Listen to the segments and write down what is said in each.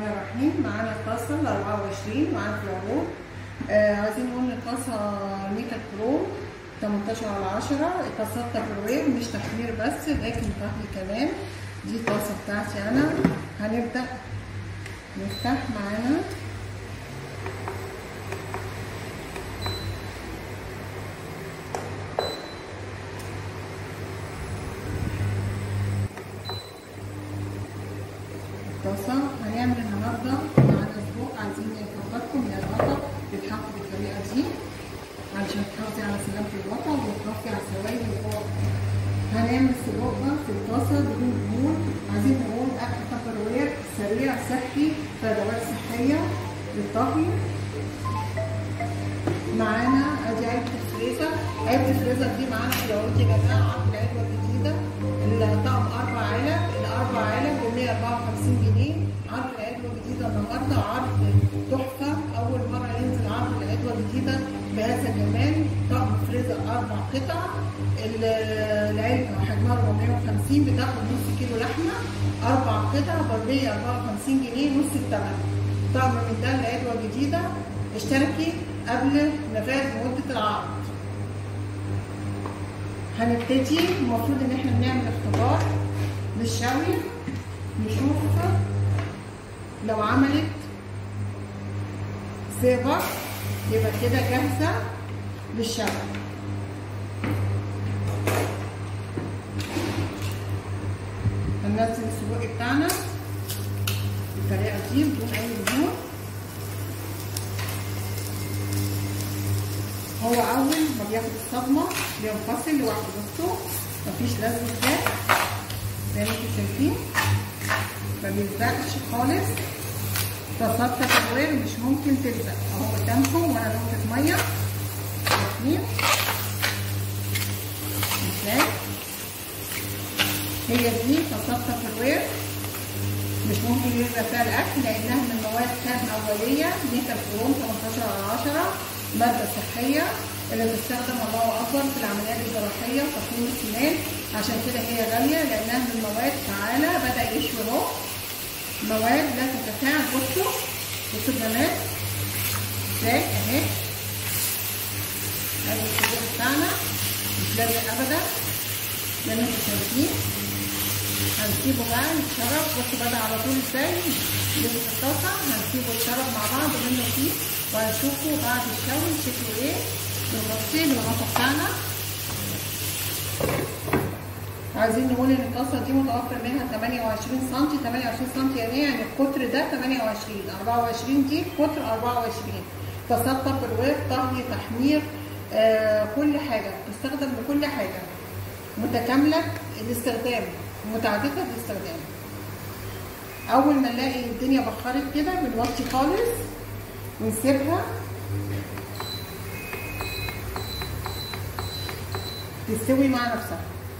الرحمن الرحيم معانا الطاسة ال 24 معانا في العروض آه عايزين نقول الطاسة ميكا برو 18 على 10 طاسات تبروير مش تحمير بس لكن طهي كمان دي الطاسة بتاعتي أنا هنبدأ نفتح معانا الطاسة هنعمل النهاردة معانا سجق عايزين نفكركم ان الغطا بيتحط بالطريقة دي علشان تحافظي على سلامة الغطا وتحافظي على سوائل الغطا هنعمل سجق في الطاسة بدون دهون عايزين نقول أكل تبروير سريع صحي فدوات صحية للطهي معانا ادي علبة الفريزر علبة الفريزر دي معانا في العروض يا جماعة عرض العلبة الجديدة الطقم أربع علب الأربع علب ب 154 جنيه عرض العلبة الجديدة النهاردة عرض تحفة أول مرة ينزل عرض العلبة الجديدة بهذا الجمال طقم فريزر أربع قطع العلبة حجمها 450 بتاخد نص كيلو لحمة أربع قطع ب 154 جنيه نص الثمن طقم من ده العلبة الجديدة اشتركي قبل نفاذ مدة العرض هنبتدي المفروض ان احنا بنعمل اختبار للشوي نشوف لو عملت صيغة يبقى كده جاهزة للشوي هننزل السجق بتاعنا بالطريقة دي بدون أي دهون هو اول ما بياخد الصدمه بينفصل لوحده بصوا مفيش لازم زيت زي ما انتم شايفين ما بيلزقش خالص طاسات تبوير مش ممكن تلزق اهو قدامكم وانا نقطه ميه شايفين ازاي هي دي طاسات تبوير مش ممكن يلزق فيها الاكل لانها من مواد خام اوليه نيكل كروم 18 على 10 مادة صحية اللي بتستخدم الله أكبر في العمليات الجراحية وتقليل السنان عشان كده هي غالية لأنها من مواد فعالة بدأ يشوي أهو مواد لا تتفاعل بصوا بصوا الجمال ازاي أهي ادي السجق بتاعنا مش لازق أبدا زي ما انتوا شايفين هنسيبه بقى يتشرب بصوا بدأ على طول ازاي يلبس الطاسة هنسيبه يتشرب مع بعض منه فيه وهنشوفه بعد الشوي شكله ايه بنغطيه بالغطا بتاعنا عايزين نقول ان الطاسه دي متوفر منها 28 سم 28 سم يعني يعني القطر ده 28 24 دي قطر 24 طاسات تبروير طهي تحمير آه كل حاجه بتستخدم لكل حاجه متكامله الاستخدام متعدده الاستخدام اول ما نلاقي الدنيا بخرت كده بنوطي خالص ونسيبها تستوي مع نفسها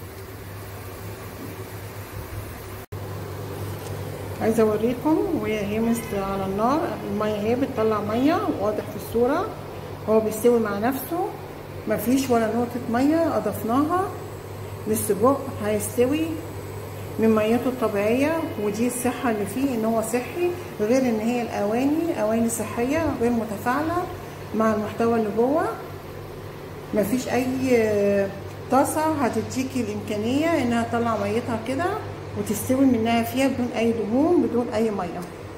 عايزه اوريكم وهي هي على النار الميه هي بتطلع ميه واضح في الصوره هو بيستوي مع نفسه مفيش ولا نقطه ميه اضفناها للسجق هيستوي من ميته الطبيعيه ودي الصحه اللي فيه ان هو صحي غير ان هي الاواني اواني صحيه غير متفاعله مع المحتوى اللي جوه مفيش اي طاسه هتديكي الامكانيه انها تطلع ميتها كده وتستوي منها فيها بدون اي دهون بدون اي ميه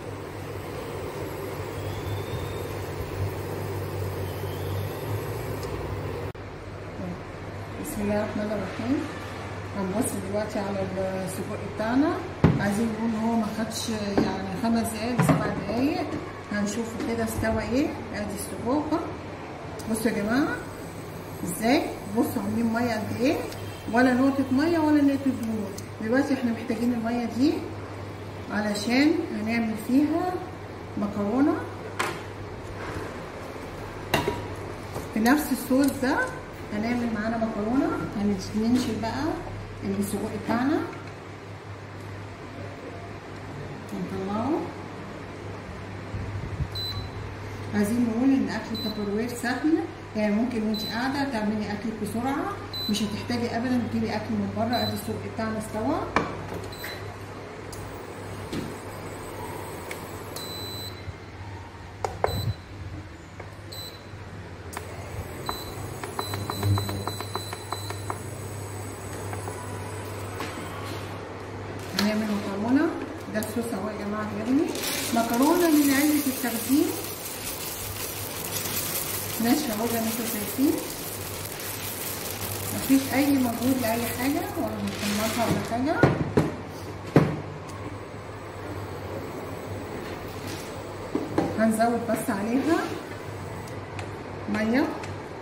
بسم الله الرحمن الرحيم هنبص دلوقتي على السجق بتاعنا عايزين نقول هو ما خدش يعني خمس دقايق سبع دقايق هنشوفه كده استوى ايه ادي السجق بصوا يا جماعه ازاي بصوا عاملين ميه قد ايه ولا نقطه ميه ولا نقطه دهون دلوقتي احنا محتاجين الميه دي علشان هنعمل فيها مكرونه في نفس الصوص ده هنعمل معانا مكرونه هننشل بقى السجق بتاعنا نطلعه عايزين نقول ان اكل التبروير سهل يعني ممكن وانت قاعده تعملي اكلك بسرعه مش هتحتاجي ابدا تجيبي اكل من بره ادي السجق بتاعنا استوى يغلي مكرونه من علبه التخزين ناشفه اهو زي ما انتم شايفين مفيش اي مجهود لاي حاجه ولا بنحمرها ولا حاجه هنزود بس عليها ميه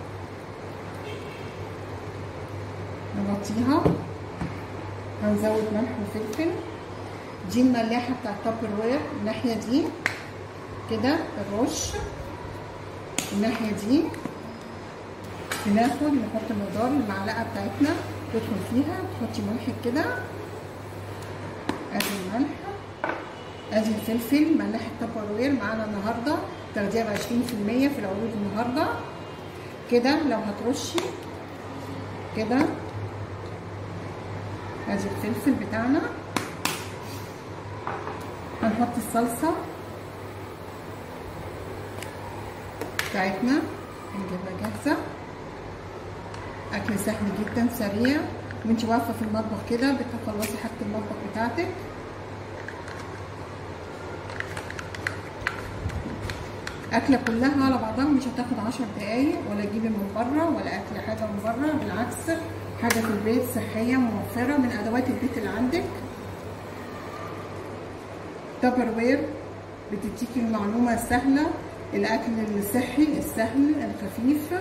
نغطيها هنزود ملح وفلفل دي الملاحه بتاع التابر وير الناحيه دي كده الرش الناحيه دي بناخد نحط المقدار المعلقه بتاعتنا تدخل فيها تحطي ملح كده ادي الملح ادي الفلفل ملاحه تابر وير معانا النهارده تاخديها ب 20% في العروض النهارده كده لو هترشي كده ادي الفلفل بتاعنا هنحط الصلصه بتاعتنا نجيبها جاهزه اكل سهل جدا سريع وانت واقفه في المطبخ كده بتخلصي حاجه المطبخ بتاعتك اكله كلها على بعضها مش هتاخد عشر دقايق ولا تجيبي من بره ولا اكل حاجه من بره بالعكس حاجه في البيت صحيه موفره من ادوات البيت اللي عندك تابر وير بتديكي المعلومه السهله الاكل الصحي السهل الخفيف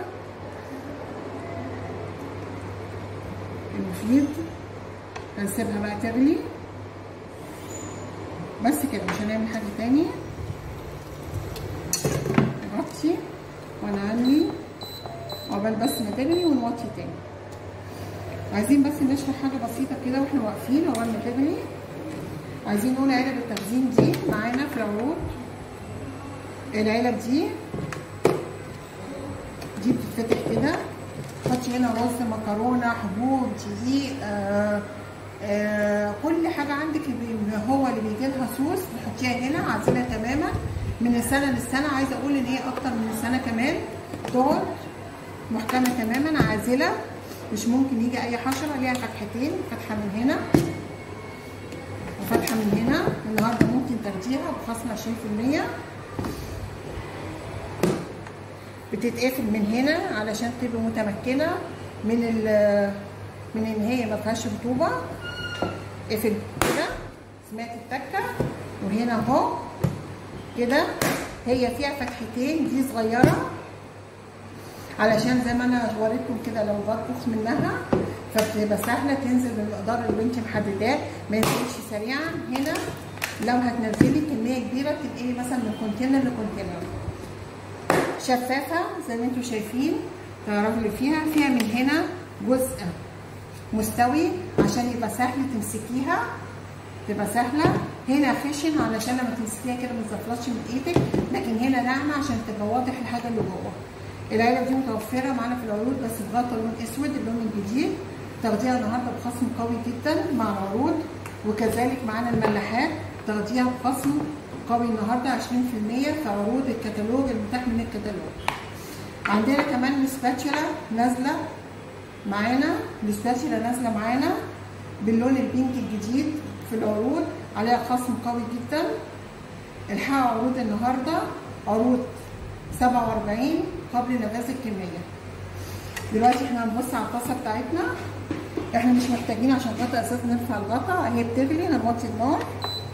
المفيد هنسيبها بقى تغلي بس كده مش هنعمل حاجه تاني نغطي ونعلي عقبال بس ما تغلي ونوطي تاني عايزين بس نشرح حاجه بسيطه كده واحنا واقفين عقبال ما تغلي عايزين نقول علب التخزين دي معانا في العروض العلب دي دي بتتفتح كده تحطي هنا رز مكرونه حبوب دقيق آه آه كل حاجه عندك هو اللي بيجي لها صوص تحطيها هنا عازله تماما من السنه للسنه عايزه اقول ان هي اكتر من السنه كمان تقعد محكمه تماما عازله مش ممكن يجي اي حشره ليها فتحتين فتحه من هنا وفتحه من هنا النهارده ممكن تاخديها بخصم 20% بتتقفل من هنا علشان تبقى متمكنه من من ان هي ما فيهاش رطوبه اقفل كده سمعت التكه وهنا اهو كده هي فيها فتحتين دي صغيره علشان زي ما انا وريتكم كده لو بطبخ منها فبتبقى سهله تنزل بالمقدار اللي انت محدداه ما ينزلش سريعا هنا لو هتنزلي كميه كبيره تنقلي مثلا من كونتينر لكونتينر شفافه زي ما انتم شايفين تعرفوا اللي فيها فيها من هنا جزء مستوي عشان يبقى سهل تمسكيها تبقى سهله هنا خشن علشان لما تمسكيها كده ما تزفلطش من ايدك لكن هنا ناعمه عشان تبقى واضح الحاجه اللي جوه العلب دي متوفره معانا في العروض بس بغطا لون اسود اللون الجديد تاخديها النهارده بخصم قوي جدا مع العروض وكذلك معانا الملاحات تاخديها بخصم قوي النهارده 20% في عروض الكتالوج المتاح من الكتالوج عندنا كمان السباتشولا نازله معانا السباتشولا نازله معانا باللون البينك الجديد في العروض عليها خصم قوي جدا الحقوا عروض النهارده عروض 47 قبل نفاذ الكميه دلوقتي احنا هنبص على الطاسه بتاعتنا احنا مش محتاجين عشان خاطر اساس نرفع الغطا هي بتغلي هنوطي النار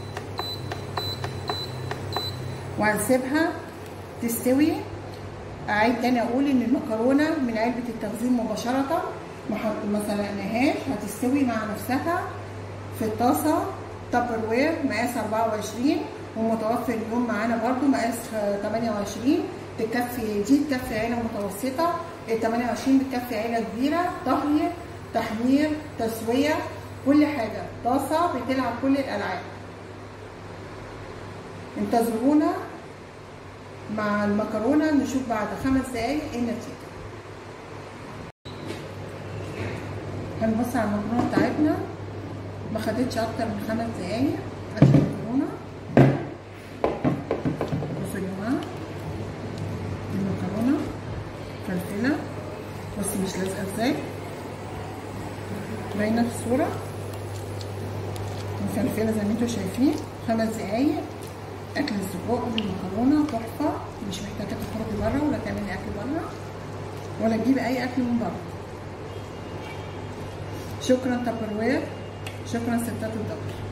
وهنسيبها تستوي اعيد تاني اقول ان المكرونه من علبه التخزين مباشره ما سلقناهاش هتستوي مع نفسها في الطاسه تابر وير مقاس 24 ومتوفر اليوم معانا برده مقاس 28 تكفي دي تكفي عيله متوسطه ال 28 بتكفي عيله كبيره طهي تحمير تسويه كل حاجه طاسه بتلعب كل الالعاب انتظرونا مع المكرونه نشوف بعد خمس دقايق ايه النتيجه هنبص على المكرونه بتاعتنا ما خدتش اكتر من خمس دقايق ادي المكرونه بصوا يا جماعه المكرونه فلفله بص مش لازقه ازاي باينه في الصوره مفلفله زي ما انتم شايفين خمس دقايق اكل السجق بالمكرونه تحفه مش محتاجه تخرجي بره ولا تعملي اكل بره ولا تجيبي اي اكل من بره شكرا تبروير شكرا ستات الدكتور